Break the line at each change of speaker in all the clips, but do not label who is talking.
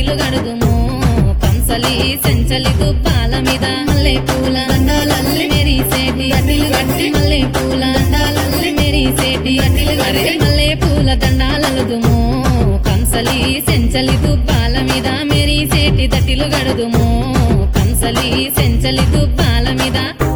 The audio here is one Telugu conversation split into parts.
దట్టిలు గడుదుము కంసలి సెంచలి దుబ్బాల మీద మల్లె పూల దండాలల్లి మెరిసేటి దట్టిలు గట్టి మల్లె పూల దండాలల్లి మెరిసేటి దట్టిలు గట్టి మల్లె పూల దండాలలుదుము కంసలి సెంచలి దుబ్బాల మీద మెరిసేటి దట్టిలు గడుదుము కంసలి సెంచలి దుబ్బాల మీద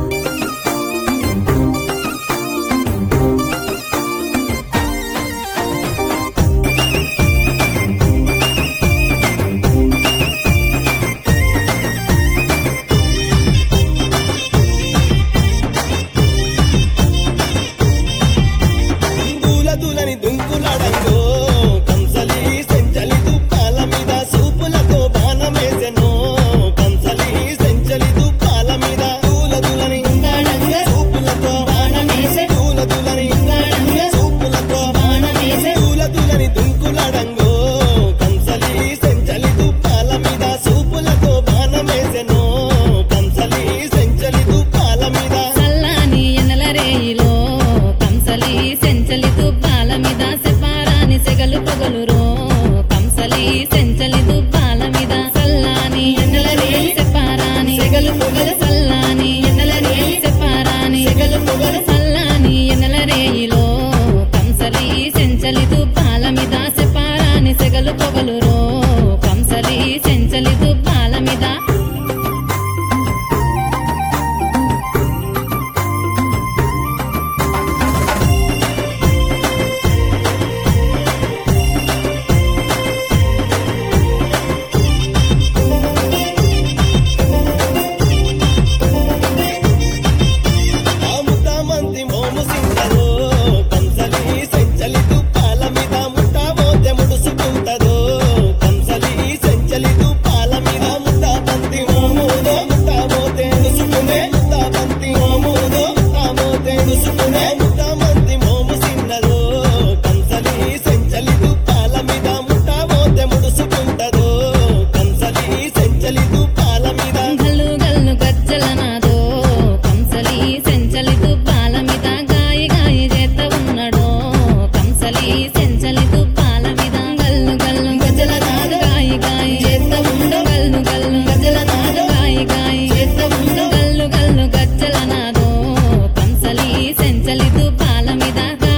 దూల దూలని దుంకులాడంగో కంసలి సెంచలి దుప్పాల మీద సూపులతో బాణమేసెనో కంసలి సెంచలి దుప్పాల మీద దూల దూలని ఉంగాడంగ సూపులతో బాణమేసె దూల దూలని ఉంగాడంగ సూపులతో బాణమేసె దూల దూలని దుంకులాడంగో కంసలి సెంచలి దుప్పాల మీద సూపులతో బాణమేసెనో కంసలి సెంచలి దుప్పాల మీద
సల్లాని ఎన్నెల రేయిలో కంసలి సెంచలి దుబ్బాల మీద సెపారాని సెగలు పొగలురో కంసలి సెంచలి దుబ్బాల మీద సల్లాని ఎన్నెల రేయి సెపారాని సెగలు పొగల సల్లాని ఎన్నెల రేయి సెపారాని సెగలు పొగల సల్లాని ఎన్నెల రేయిలో కంసలి సెంచలి దుబ్బాల మీద సెపారాని సెగలు పొగలురో కంసలి సెంచలి దుబ్బాల మీద
ముద్దామంది మోము సింగలో కంసలి సెంచలి తుప్పాల మీద ముట్టాబోతే ముడుసుకుంటదో కంసలి సెంచలి తుప్పాల మీద ముద్దాబంతి మోముదో ముట్టాబోతే ముడుసుకునే ముద్దాబంతి మోముదో ముట్టాబోతే ముడుసుకునే ముద్దామంది మోము సింగలో కంసలి సెంచలి తుప్పాల మీద ముట్టాబోతే ముడుసుకుంటదో కంసలి సెంచలి తుప్పాల మీద
గల్లు గల్లు గజ్జల నాదో కంసలి సెంచలి దుబ్బాల మీద గాయి గాయి చేత ఉన్నాడో కంసలి సెంచలి దుబ్బాల మీద గల్లు గల్లు గజ్జల నాదు గాయి గాయి చేత ఉండు గల్లు గల్లు గజ్జల నాదు గాయి గాయి చేత ఉండు గల్లు గల్లు గజ్జల నాదో కంసలి సెంచలి దుబ్బాల మీద